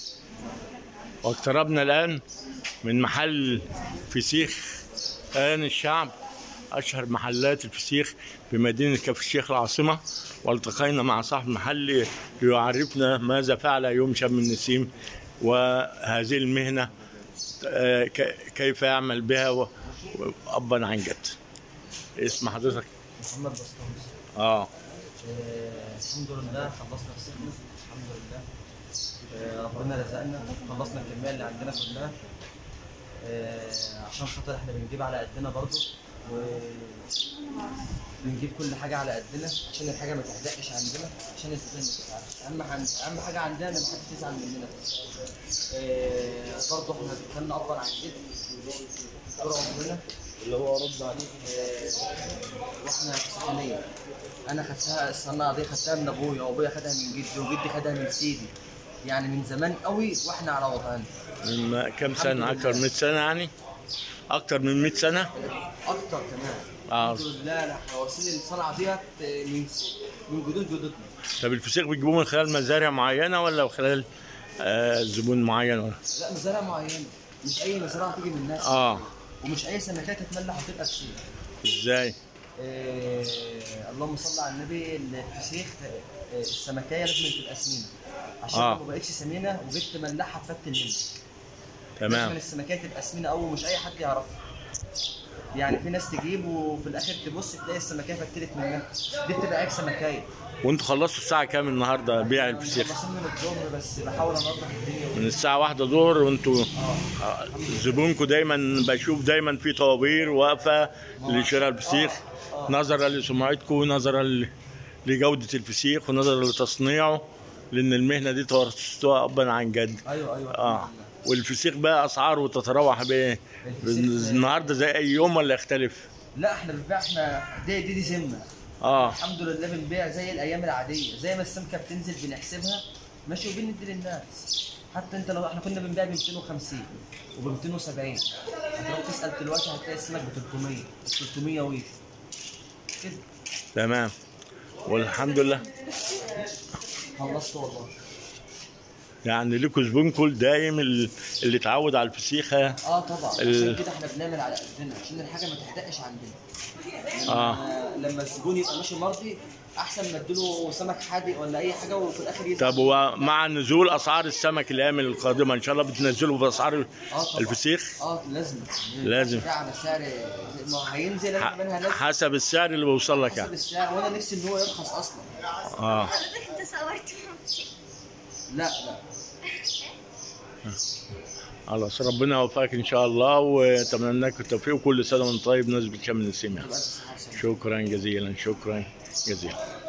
واقتربنا الآن من محل فسيخ آن الشعب أشهر محلات الفسيخ بمدينة كفر الشيخ العاصمة والتقينا مع صاحب المحل ليعرفنا ماذا فعل يوم شم النسيم وهذه المهنة آه، ك- كيف يعمل بها و- أبا عن جد اسم حضرتك محمد بسطامس اه آه الحمد لله خلصنا السجن الحمد لله آه ربنا رزقنا خلصنا الكميه اللي عندنا كلها آه عشان خاطر احنا بنجيب على قدنا برضو و بنجيب كل حاجه على قدنا عشان الحاجه ما تحدقش عندنا عشان الزبائن ما تزعلش اهم حاجه اهم حاجه عندنا ان محدش يزعل مننا بس آه برضو احنا بنتكلم افضل عن جد طول عمرنا اللي هو رد عليك آه واحنا في سكنيه انا خدتها الصناعه دي خدتها من ابويا وابويا خدها من جدي وجدي خدها من سيدي يعني من زمان قوي واحنا على وضعنا من كم سنة أكثر من 100 سنة يعني أكثر من 100 سنة اكتر كمان آه. الحمد لله لا احنا واصلين الصنعه ديت من من جدود جدودنا طب الفسيخ بتجيبوه من خلال مزارع معينة ولا من خلال آه زبون معين ولا لا مزارع معينه مش اي مزرعه تيجي من الناس اه ومش اي سمكات تتملح وتبقى تشيل ازاي إيه اللهم صل على النبي الفسيخ آه، السمكيه لازم تبقى سمينه عشان آه. لو ما بقتش سمينه وجيت تملحها تفتل منك لازم تمام السمكيه تبقى سمينه قوي ومش اي حد يعرفها يعني في ناس تجيب وفي الاخر تبص تلاقي السمكيه فتلت منها دي بتبقى عيب سمكيه وانتوا خلصتوا الساعة كام النهاردة بيع الفسيخ خلصنا من الظهر بس بحاول انظف الدنيا من الساعة واحدة ظهر وانتوا اه آه، زبونكم دايما بشوف دايما في طوابير واقفة لشراء الفسيخ نظرا لسمعتكم نظرا ل- لجودة الفسيخ ونظرا لتصنيعه لأن المهنة دي تورثتوها أبا عن جد ايوه ايوه اه والفسيخ بقى أسعاره تتراوح بايه؟ الفسيخ- النهارده زي أي يوم ولا يختلف؟ لا احنا بنبيع احنا دي دي دي ذمه اه الحمد لله بنبيع زي الايام العاديه زي ما السمكه بتنزل بنحسبها ماشي وبندي للناس حتى انت لو احنا كنا بنبيع ب 250 وب 270 هتروح تسال دلوقتي هتلاقي السمك ب 300 ب 300 ويف كده تمام والحمد لله خلصت والله يعني لكم زبونكم دايم ال- اللي اتعود على الفسيخة اه طبعا ال- عشان كده احنا بنعمل على قدنا عشان الحاجه ما تحدقش عندنا لما آه. لما الزبون يبقى ماشي مرضي احسن ما اديله سمك حادق ولا اي حاجه وفي الاخر يزعل طب ومع نزول اسعار السمك الايام القادمه ان شاء الله بتنزلوا باسعار اه طبعا الفسيخ اه لازم لازم. ده على سعر ما هينزل انا كمان ح- هنزل حسب السعر اللي بيوصل لك حسب يعني السعر وانا نفسي ان هو يرخص اصلا اه حضرتك انت صورت لا لا خلاص ربنا يوفقك ان شاء الله واتمنى لك التوفيق وكل سنه وانت طيب نسبه شم النسيم يعني. تبقى انت صح شكرا جزيلا شكرا جزيلا